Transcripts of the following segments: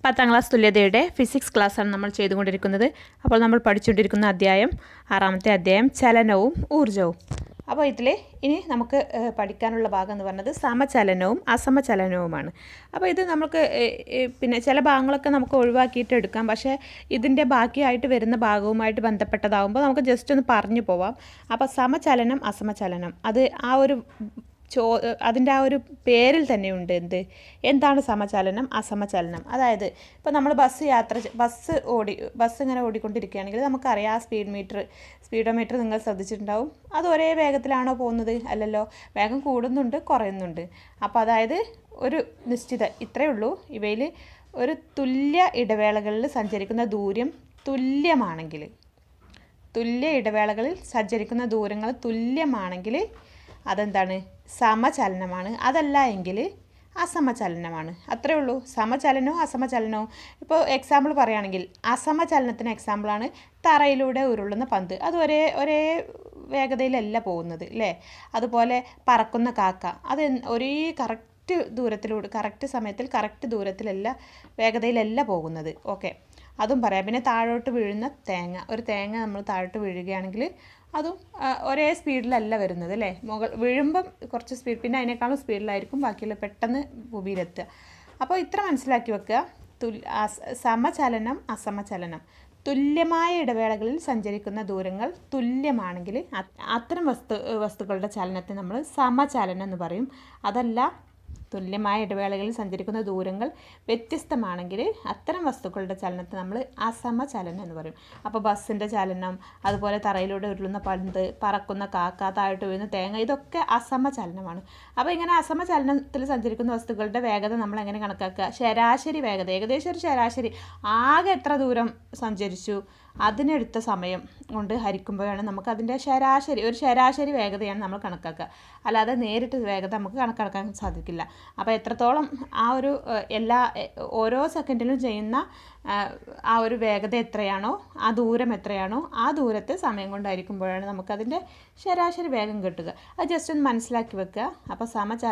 പത്താം class തുല്യതയുടെ physics ക്ലാസ്സാണ് നമ്മൾ ചെയ്തുകൊണ്ടിരിക്കുന്നത് അപ്പോൾ നമ്മൾ പഠിച്ചുകൊണ്ടിരിക്കുന്ന അധ്യായം ആറാമത്തെ അധ്യായം ചലനവും ഊർജവും അപ്പോൾ ഇതിൽ ഇനി നമുക്ക് ഏഹ്, പഠിക്കാനുള്ള ഭാഗം എന്ന് പറയുന്നത് സമചലനവും അസമചലനവുമാണ് അപ്പോൾ ഇത് നമുക്ക് ഏഹ്, ഏഹ്, പിന്നെ ചില ഭാഗങ്ങളൊക്കെ നമുക്ക് ഒഴിവാക്കിയിട്ട് എടുക്കാം പക്ഷേ ഇതിൻ്റെ ബാക്കിയായിട്ട് വരുന്ന ഭാഗവുമായിട്ട് ബന്ധപ്പെട്ടതാകുമ്പോൾ നമുക്ക് ജസ്റ്റ് ഒന്ന് പറഞ്ഞു പോവാം അപ്പോൾ സമചലനം അസമചലനം അത് ആ ഒരു ചോ അതിൻ്റെ ആ ഒരു പേരിൽ തന്നെയുണ്ട് എന്ത് എന്താണ് സമചലനം അസമചലനം അതായത് ഇപ്പോൾ നമ്മൾ ബസ് യാത്ര ചെ- ബസ് ഓടി ബസ് ഇങ്ങനെ ഓടിക്കൊണ്ടിരിക്കുകയാണെങ്കിൽ നമുക്കറിയാം ആ സ്പീഡ് മീറ്റർ സ്പീഡോമീറ്റർ നിങ്ങൾ ശ്രദ്ധിച്ചിട്ടുണ്ടാവും അത് ഒരേ വേഗത്തിലാണോ പോകുന്നത് അല്ലല്ലോ വേഗം കൂടുന്നുണ്ട് കുറയുന്നുണ്ട് അപ്പോൾ അതായത് ഒരു നിശ്ചിത ഇത്രയേ ഉള്ളൂ ഇവയിൽ ഒരു തുല്യ ഇടവേളകളിൽ സഞ്ചരിക്കുന്ന ദൂരം തുല്യമാണെങ്കിൽ തുല്യ ഇടവേളകളിൽ സഞ്ചരിക്കുന്ന ദൂരങ്ങൾ തുല്യമാണെങ്കിൽ അതെന്താണ് സമചലനമാണ് അതല്ല എങ്കിൽ അസമചലനമാണ് അത്രേ ഉള്ളൂ സമചലനവും അസമചലനവും ഇപ്പോൾ എക്സാമ്പിൾ പറയുകയാണെങ്കിൽ അസമചലനത്തിന് എക്സാമ്പിളാണ് തറയിലൂടെ ഉരുളുന്ന പന്ത് അത് ഒരേ ഒരേ വേഗതയിലല്ല പോകുന്നത് അല്ലേ അതുപോലെ പറക്കുന്ന കാക്ക അത് എൻ- ഒരേ കറക്റ്റ് ദൂരത്തിലൂടെ കറക്റ്റ് സമയത്തിൽ കറക്റ്റ് ദൂരത്തിലല്ല വേഗതയിലല്ല പോകുന്നത് ഓക്കെ അതും പറയാം പിന്നെ താഴോട്ട് വീഴുന്ന തേങ്ങ ഒരു തേങ്ങ നമ്മൾ താഴോട്ട് വീഴുകയാണെങ്കിൽ അതും ആ, ഒരേ സ്പീഡിലല്ല വരുന്നത് അല്ലേ മുകൾ വീഴുമ്പം കുറച്ച് സ്പീഡ് പിന്നെ അതിനേക്കാളും സ്പീഡിലായിരിക്കും ബാക്കിയുള്ള പെട്ടെന്ന് ഭൂമിയിലെത്തുക അപ്പോൾ ഇത്ര മനസ്സിലാക്കി വെക്കുക തുൽ അസ- സമചലനം അസമചലനം തുല്യമായ ഇടവേളകളിൽ സഞ്ചരിക്കുന്ന ദൂരങ്ങൾ തുല്യമാണെങ്കിൽ അ- അത്തരം വസ്തു വസ്തുക്കളുടെ ചലനത്തെ നമ്മൾ സമചലനം എന്ന് പറയും അതല്ല തുല്യമായ ഇടവേളകളിൽ സഞ്ചരിക്കുന്ന ദൂരങ്ങൾ വ്യത്യസ്തമാണെങ്കിൽ അത്തരം വസ്തുക്കളുടെ ചലനത്തെ നമ്മൾ അസമചലനം എന്ന് പറയും അപ്പോൾ ബസ്സിൻ്റെ ചലനം അതുപോലെ തറയിലൂടെ ഉരുളുന്ന പന്ത് പറക്കുന്ന കാക്ക താഴോട്ട് വീഴുന്ന തേങ്ങ ഇതൊക്കെ അസമചലനമാണ് അപ്പോൾ ഇങ്ങനെ അസമചലനത്തിൽ സഞ്ചരിക്കുന്ന വസ്തുക്കളുടെ വേഗത നമ്മൾ എങ്ങനെ കണക്കാക്കുക ശരാശരി വേഗത ഏകദേശം ഒരു ശരാശരി ആകെ എത്ര ദൂരം സഞ്ചരിച്ചു അതിനെടുത്ത സമയം കൊണ്ട് ഹരിക്കുമ്പോഴാണ് നമുക്ക് അതിൻ്റെ ശരാശരി ഒരു ശരാശരി വേഗതയാണ് നമ്മൾ കണക്കാക്കുക അല്ലാതെ നേരിട്ട് വേഗത നമുക്ക് കണക്കാക്കാൻ സാധിക്കില്ല അപ്പോൾ എത്രത്തോളം ആ ഒരു ഏഹ്, എല്ലാ ഏഹ്, ഓരോ സെക്കൻഡിലും ചെയ്യുന്ന ആഹ്, ആ ഒരു വേഗത എത്രയാണോ ആ ദൂരം എത്രയാണോ ആ ദൂരത്തെ സമയം കൊണ്ടായിരിക്കുമ്പോഴാണ് നമുക്കതിൻ്റെ ശരാശരി വേഗം കിട്ടുക അത് ജസ്റ്റ് ഒന്ന് മനസ്സിലാക്കി വെക്കുക അപ്പോൾ സമച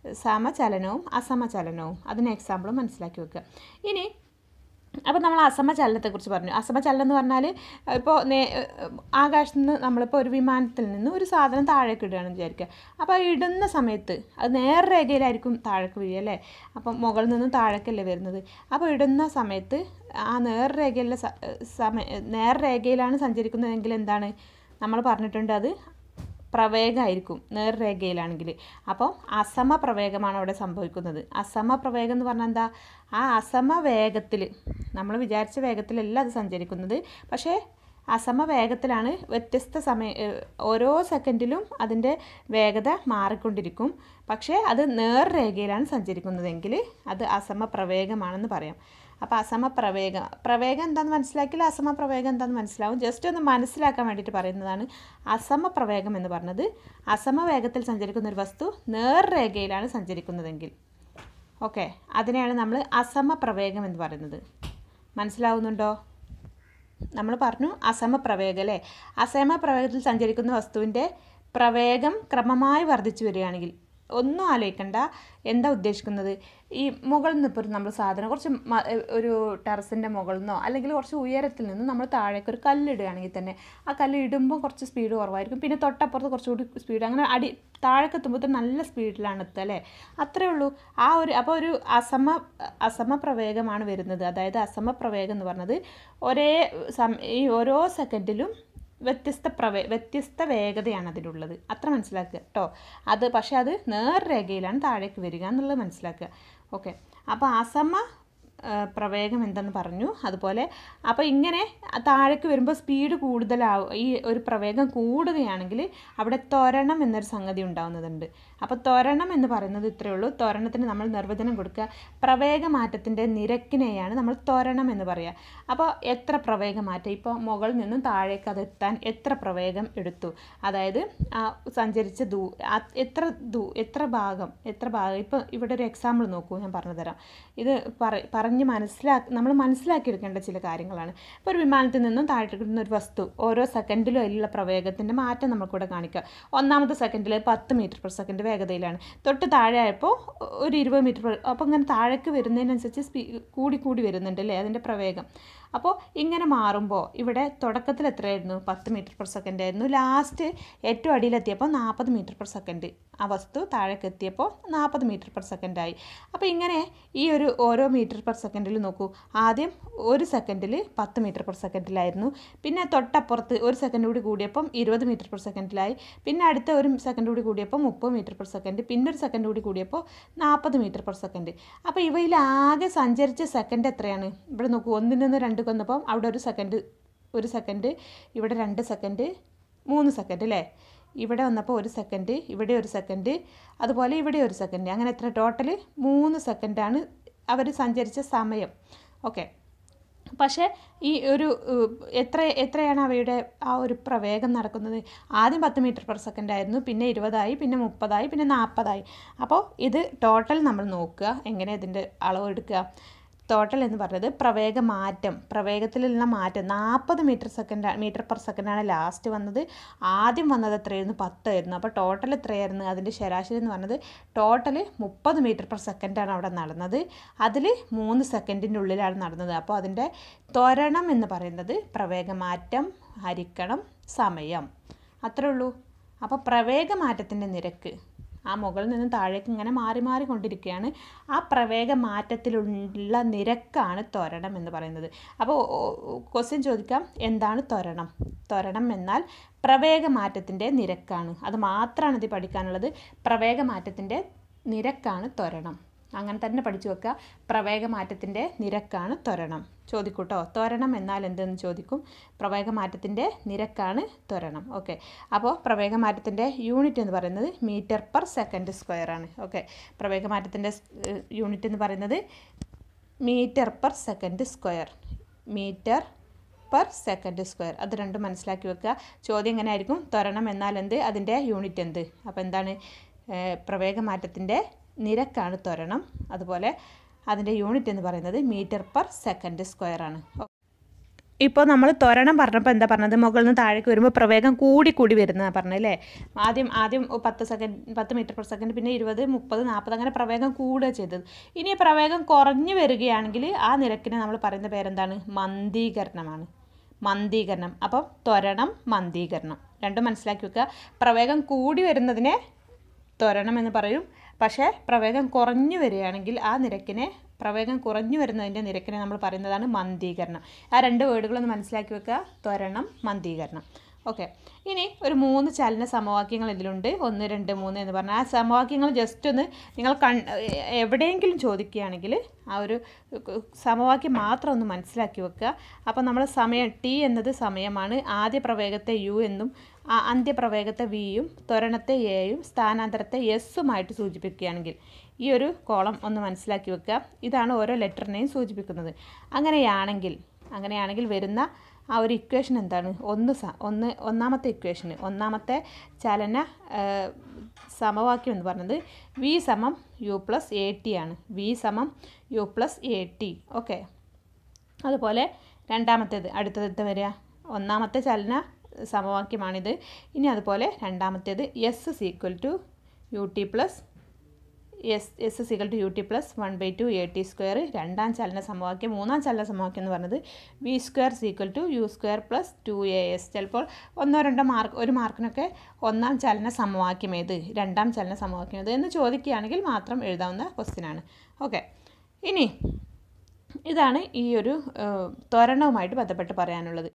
സമചലനവും അസമചലനവും അതിന് എക്സാമ്പിൾ മനസ്സിലാക്കി വെക്കുക ഇനി അപ്പോൾ നമ്മൾ അസമചലനത്തെക്കുറിച്ച് പറഞ്ഞു അസമചലനം എന്ന് പറഞ്ഞാൽ ഇപ്പോൾ നേ ആകാശത്ത് നിന്ന് നമ്മളിപ്പോൾ ഒരു വിമാനത്തിൽ നിന്ന് ഒരു സാധനം താഴേക്ക് ഇടുകയാണെന്ന് വിചാരിക്കുക അപ്പോൾ ആ ഇടുന്ന സമയത്ത് അത് നേർരേഖയിലായിരിക്കും താഴേക്ക് വീഴുക അല്ലേ അപ്പം മുകളിൽ നിന്നും താഴേക്കല്ലേ വരുന്നത് അപ്പോൾ ഇടുന്ന സമയത്ത് ആ നേർരേഖയിലെ സ- സമയ നേർരേഖയിലാണ് സഞ്ചരിക്കുന്നതെങ്കിൽ എന്താണ് നമ്മൾ പറഞ്ഞിട്ടുണ്ട് അത് പ്രവേഗമായിരിക്കും നേർരേഖയിലാണെങ്കിൽ അപ്പോൾ അസമ പ്രവേഗമാണ് അവിടെ സംഭവിക്കുന്നത് അസമ പ്രവേഗം എന്ന് പറഞ്ഞാൽ എന്താ ആ അസമ വേഗത്തിൽ നമ്മൾ വിചാരിച്ച വേഗത്തിലല്ല അത് സഞ്ചരിക്കുന്നത് പക്ഷേ അസമ വേഗത്തിലാണ് വ്യത്യസ്ത സമയ ഏഹ് ഓരോ സെക്കൻഡിലും അതിൻ്റെ വേഗത മാറിക്കൊണ്ടിരിക്കും പക്ഷേ അത് നേർരേഖയിലാണ് സഞ്ചരിക്കുന്നതെങ്കിൽ അത് അസമ പ്രവേഗമാണെന്ന് പറയാം അപ്പോൾ അസമ പ്രവേഗം പ്രവേഗം എന്താണെന്ന് മനസ്സിലാക്കിയാൽ അസമ പ്രവേഗം എന്താണെന്ന് മനസ്സിലാവും ജസ്റ്റ് ഒന്ന് മനസ്സിലാക്കാൻ വേണ്ടിയിട്ട് പറയുന്നതാണ് അസമ പ്രവേഗം എന്ന് പറഞ്ഞത് അസമ വേഗത്തിൽ സഞ്ചരിക്കുന്ന ഒരു വസ്തു നേർരേഖയിലാണ് സഞ്ചരിക്കുന്നതെങ്കിൽ ഓക്കെ അതിനെയാണ് നമ്മൾ അസമ പ്രവേഗം എന്ന് പറയുന്നത് മനസ്സിലാവുന്നുണ്ടോ നമ്മൾ പറഞ്ഞു അസമ പ്രവേഗം അല്ലേ അസമ പ്രവേഗത്തിൽ സഞ്ചരിക്കുന്ന വസ്തുവിൻ്റെ പ്രവേഗം ക്രമമായി വർദ്ധിച്ചു വരികയാണെങ്കിൽ ഒന്നും ആലോചിക്കണ്ട എന്താ ഉദ്ദേശിക്കുന്നത് ഈ മുകളിൽ നിന്ന് ഇപ്പോൾ നമ്മൾ സാധനം കുറച്ച് മ- ഒരു ടെറസിൻ്റെ മുകളിൽ നിന്നോ അല്ലെങ്കിൽ കുറച്ച് ഉയരത്തിൽ നിന്ന് നമ്മൾ താഴേക്ക് ഒരു കല്ലിടുകയാണെങ്കിൽ തന്നെ ആ കല്ല് ഇടുമ്പോൾ കുറച്ച് സ്പീഡ് കുറവായിരിക്കും പിന്നെ തൊട്ടപ്പുറത്ത് കുറച്ചുകൂടി സ്പീഡ് അങ്ങനെ അടി താഴേക്ക് എത്തുമ്പോൾ നല്ല സ്പീഡിലാണ് എത്തുക അല്ലേ അത്രേ ഉള്ളൂ ആ ഒരു അപ്പോൾ ഒരു അസമ അസമ പ്രവേഗമാണ് വരുന്നത് അതായത് അസമ പ്രവേഗം എന്ന് പറഞ്ഞത് ഒരേ സം ഈ ഓരോ സെക്കൻഡിലും വ്യത്യസ്ത പ്രവേ വ്യത്യസ്ത വേഗതയാണ് അതിലുള്ളത് അത്ര മനസ്സിലാക്കുക കേട്ടോ അത് പക്ഷേ അത് നേർരേഖയിലാണ് താഴേക്ക് വരിക എന്നുള്ളത് മനസ്സിലാക്കുക ഓക്കെ അപ്പോൾ അസമ ആ, പ്രവേഗം എന്തെന്ന് പറഞ്ഞു അതുപോലെ അപ്പോൾ ഇങ്ങനെ താഴേക്ക് വരുമ്പോൾ സ്പീഡ് കൂടുതലാവും ഈ ഒരു പ്രവേഗം കൂടുകയാണെങ്കിൽ അവിടെ ത്വരണം എന്നൊരു സംഗതി ഉണ്ടാവുന്നതുണ്ട് അപ്പോൾ ത്വരണം എന്ന് പറയുന്നത് ഇത്രയേ ഉള്ളൂ ത്വരണത്തിന് നമ്മൾ നിർവചനം കൊടുക്കുക പ്രവേഗമാറ്റത്തിൻ്റെ നിരക്കിനെയാണ് നമ്മൾ ത്വരണം എന്ന് പറയുക അപ്പോൾ എത്ര പ്രവേഗമാറ്റം ഇപ്പോൾ മുകളിൽ നിന്നും താഴേക്ക് അത് എത്താൻ എത്ര പ്രവേഗം എടുത്തു അതായത് ആ സഞ്ചരിച്ച ദൂ ആ എത്ര ദൂ എത്ര ഭാഗം എത്ര ഭാഗം ഇപ്പോൾ ഇവിടെ ഒരു എക്സാമ്പിൾ നോക്കൂ ഞാൻ പറഞ്ഞു തരാം ഇത് പറ പറഞ്ഞു പറഞ്ഞ് മനസ്സിലാക്കി നമ്മൾ മനസ്സിലാക്കിയെടുക്കേണ്ട ചില കാര്യങ്ങളാണ് ഇപ്പോൾ ഒരു വിമാനത്തിൽ നിന്നും താഴോട്ട് കിട്ടുന്ന ഒരു വസ്തു ഓരോ സെക്കൻഡിലും അതിലുള്ള പ്രവേഗത്തിൻ്റെ മാറ്റം നമുക്കിവിടെ കാണിക്കാം ഒന്നാമത്തെ സെക്കൻഡിൽ പത്ത് മീറ്റർ പെർ സെക്കൻഡ് വേഗതയിലാണ് തൊട്ട് താഴെ ആയപ്പോൾ ഒരു ഇരുപത് മീറ്റർ പെർ അപ്പോൾ ഇങ്ങനെ താഴേക്ക് വരുന്നതിനനുസരിച്ച് സ്പീ കൂടി കൂടി വരുന്നുണ്ട് അല്ലേ അതിൻ്റെ പ്രവേഗം അപ്പോൾ ഇങ്ങനെ മാറുമ്പോൾ ഇവിടെ തുടക്കത്തിൽ എത്രയായിരുന്നു പത്ത് മീറ്റർ പെർ സെക്കൻഡ് ആയിരുന്നു ലാസ്റ്റ് ഏറ്റവും അടിയിലെത്തിയപ്പോൾ നാൽപ്പത് മീറ്റർ പെർ സെക്കൻഡ് ആ വസ്തു താഴേക്ക് എത്തിയപ്പോൾ നാൽപ്പത് മീറ്റർ പെർ സെക്കൻഡായി അപ്പോൾ ഇങ്ങനെ ഈ ഒരു ഓരോ മീറ്റർ പെർ സെക്കൻഡിൽ നോക്കൂ ആദ്യം ഒരു സെക്കൻഡിൽ പത്ത് മീറ്റർ പെർ സെക്കൻഡിലായിരുന്നു പിന്നെ തൊട്ടപ്പുറത്ത് ഒരു സെക്കൻഡ് കൂടി കൂടിയപ്പം ഇരുപത് മീറ്റർ പെർ സെക്കൻഡിലായി പിന്നെ അടുത്ത ഒരു സെക്കൻഡ് കൂടി കൂടിയപ്പോൾ മുപ്പത് മീറ്റർ പെർ സെക്കൻഡ് പിന്നെ ഒരു സെക്കൻഡ് കൂടി കൂടിയപ്പോൾ നാൽപ്പത് മീറ്റർ പെർ സെക്കൻഡ് അപ്പോൾ ഇവയിൽ ആകെ സഞ്ചരിച്ച സെക്കൻഡ് എത്രയാണ് ഇവിടെ നോക്കൂ ഒന്നിൽ നിന്ന് രണ്ട് വന്നപ്പം അവിടെ ഒരു സെക്കൻഡ് ഒരു സെക്കൻഡ് ഇവിടെ രണ്ട് സെക്കൻഡ് മൂന്ന് സെക്കൻഡ് അല്ലേ ഇവിടെ വന്നപ്പോൾ ഒരു സെക്കൻഡ് ഇവിടെ ഒരു സെക്കൻഡ് അതുപോലെ ഇവിടെ ഒരു സെക്കൻഡ് അങ്ങനെ എത്ര ടോട്ടൽ മൂന്ന് സെക്കൻഡാണ് അവർ സഞ്ചരിച്ച സമയം ഓക്കെ പക്ഷേ ഈ ഒരു ഏഹ്, എത്ര എത്രയാണ് അവയുടെ ആ ഒരു പ്രവേഗം നടക്കുന്നത് ആദ്യം പത്ത് മീറ്റർ പെർ സെക്കൻഡ് ആയിരുന്നു പിന്നെ ഇരുപതായി പിന്നെ മുപ്പതായി പിന്നെ നാൽപ്പതായി അപ്പോൾ ഇത് ടോട്ടൽ നമ്മൾ നോക്കുക എങ്ങനെ ഇതിൻ്റെ അളവ് എടുക്കുക ടോട്ടൽ എന്ന് പറഞ്ഞത് പ്രവേഗ മാറ്റം പ്രവേഗത്തിലുള്ള മാറ്റം നാൽപ്പത് മീറ്റർ സെക്കൻഡ് മീറ്റർ പെർ സെക്കൻഡാണ് ലാസ്റ്റ് വന്നത് ആദ്യം വന്നത് എത്രയായിരുന്നു പത്തായിരുന്നു അപ്പോൾ ടോട്ടൽ എത്രയായിരുന്നു അതിൻ്റെ ശരാശരി എന്ന് പറഞ്ഞത് ടോട്ടൽ മുപ്പത് മീറ്റർ പെർ സെക്കൻഡാണ് അവിടെ നടന്നത് അതിൽ മൂന്ന് സെക്കൻഡിൻ്റെ ഉള്ളിലാണ് നടന്നത് അപ്പോൾ അതിൻ്റെ ത്വരണം എന്ന് പറയുന്നത് പ്രവേഗമാറ്റം ഹരിക്കണം സമയം അത്രേ ഉള്ളൂ അപ്പോൾ പ്രവേഗമാറ്റത്തിൻ്റെ നിരക്ക് ആ മുകളിൽ നിന്ന് താഴേക്ക് ഇങ്ങനെ മാറി മാറി കൊണ്ടിരിക്കുകയാണ് ആ പ്രവേഗ മാറ്റത്തിലുള്ള നിരക്കാണ് ത്വരണം എന്ന് പറയുന്നത് അപ്പോൾ ക്വസ്റ്റ്യൻ ചോദിക്കാം എന്താണ് ത്വരണം ത്വരണം എന്നാൽ പ്രവേഗ മാറ്റത്തിൻ്റെ നിരക്കാണ് അത് മാത്രമാണ് ഇത് പഠിക്കാനുള്ളത് പ്രവേഗ മാറ്റത്തിൻ്റെ നിരക്കാണ് ത്വരണം അങ്ങനെ തന്നെ പഠിച്ചു വെക്കുക പ്രവേഗമാറ്റത്തിൻ്റെ നിരക്കാണ് ത്വരണം ചോദിക്കൂട്ടോ ത്വരണം എന്നാൽ എന്തെന്ന് ചോദിക്കും പ്രവേഗമാറ്റത്തിൻ്റെ നിരക്കാണ് ത്വരണം ഓക്കെ അപ്പോൾ പ്രവേഗമാറ്റത്തിൻ്റെ യൂണിറ്റ് എന്ന് പറയുന്നത് മീറ്റർ പെർ സെക്കൻഡ് സ്ക്വയർ ആണ് ഓക്കെ പ്രവേഗമാറ്റത്തിൻ്റെ യൂണിറ്റ് എന്ന് പറയുന്നത് metre per second square metre per second square അത് രണ്ടും മനസ്സിലാക്കി വെക്കുക ചോദ്യം എങ്ങനെ ആയിരിക്കും ത്വരണം എന്നാൽ എന്ത് അതിൻ്റെ യൂണിറ്റ് എന്ത് അപ്പോൾ എന്താണ് ഏഹ്, പ്രവേഗമാറ്റത്തിൻ്റെ നിരക്കാണ് ത്വരണം അതുപോലെ അതിൻ്റെ യൂണിറ്റ് എന്ന് പറയുന്നത് മീറ്റർ പെർ സെക്കൻഡ് സ്ക്വയർ ആണ് ഇപ്പോൾ നമ്മൾ ത്വരണം പറഞ്ഞപ്പോൾ എന്താ പറഞ്ഞത് മുകളിൽ നിന്ന് താഴേക്ക് വരുമ്പോൾ പ്രവേഗം കൂടി കൂടി വരുന്നതാണ് പറഞ്ഞല്ലേ ആദ്യം ആദ്യം പത്ത് സെക്കൻഡ് പത്ത് മീറ്റർ പെർ സെക്കൻഡ് പിന്നെ ഇരുപത് മുപ്പത് നാൽപ്പത് അങ്ങനെ പ്രവേഗം കൂടുക ചെയ്തത് ഇനി പ്രവേഗം കുറഞ്ഞു വരികയാണെങ്കിൽ ആ നിരക്കിനെ നമ്മൾ പറയുന്ന പേരെന്താണ് മന്ദീകരണമാണ് മന്ദീകരണം അപ്പം ത്വരണം മന്ദീകരണം രണ്ടും മനസ്സിലാക്കി വെക്കുക പ്രവേഗം കൂടി വരുന്നതിനെ ത്വരണം എന്ന് പറയും പക്ഷേ പ്രവേഗം കുറഞ്ഞു വരികയാണെങ്കിൽ ആ നിരക്കിനെ പ്രവേഗം കുറഞ്ഞു വരുന്നതിൻ്റെ നിരക്കിനെ നമ്മൾ പറയുന്നതാണ് മന്ദീകരണം ആ രണ്ട് വേർഡുകളൊന്ന് മനസ്സിലാക്കി വെക്കുക ത്വരണം മന്ദീകരണം ഓക്കെ ഇനി ഒരു മൂന്ന് ചലന സമവാക്യങ്ങൾ ഇതിലുണ്ട് ഒന്ന് രണ്ട് മൂന്ന് എന്ന് പറഞ്ഞാൽ ആ സമവാക്യങ്ങൾ ജസ്റ്റ് ഒന്ന് നിങ്ങൾ കൺ എവിടെയെങ്കിലും ചോദിക്കുകയാണെങ്കിൽ ആ ഒരു സമവാക്യം മാത്രം ഒന്ന് മനസ്സിലാക്കി വെക്കുക അപ്പോൾ നമ്മൾ സമയം ടി എന്നത് സമയമാണ് ആദ്യ പ്രവേഗത്തെ യു എന്നും ആ അന്ത്യപ്രവേഗത്തെ വിയും ത്വരണത്തെ എയും സ്ഥാനാന്തരത്തെ എസ്സുമായിട്ട് സൂചിപ്പിക്കുകയാണെങ്കിൽ ഈ ഒരു കോളം ഒന്ന് മനസ്സിലാക്കി വെക്കുക ഇതാണ് ഓരോ ലെറ്ററിനെയും സൂചിപ്പിക്കുന്നത് അങ്ങനെയാണെങ്കിൽ അങ്ങനെയാണെങ്കിൽ വരുന്ന ആ ഒരു ഇക്വേഷൻ എന്താണ് ഒന്ന് സ ഒന്ന് ഒന്നാമത്തെ ഇക്വേഷന് ഒന്നാമത്തെ ചലന ആ, സമവാക്യം എന്ന് പറയുന്നത് വി സമം യു പ്ലസ് എ ടി ആണ് വി സമം U plus A T okay അതുപോലെ രണ്ടാമത്തേത് അടുത്തത് വരിക ഒന്നാമത്തെ ചലന സമവാക്യമാണിത് ഇനി അതുപോലെ രണ്ടാമത്തേത് S equal to U T plus S S equal to U T plus one by two A T square രണ്ടാം ചലന സമവാക്യം മൂന്നാം ചലന സമവാക്യം എന്ന് പറയുന്നത് V square equal to U square plus two A S ചിലപ്പോൾ ഒന്നോ രണ്ടോ മാർക്ക് ഒരു മാർക്കിനൊക്കെ ഒന്നാം ചലന സമവാക്യം ഏത് രണ്ടാം ചലന സമവാക്യം ഏത് എന്ന് ചോദിക്കുകയാണെങ്കിൽ മാത്രം എഴുതാവുന്ന ക്വസ്റ്റ്യനാണ് ഓക്കെ ഇനി ഇതാണ് ഈ ഒരു ഏഹ്, ത്വരണവുമായിട്ട് ബന്ധപ്പെട്ട് പറയാനുള്ളത്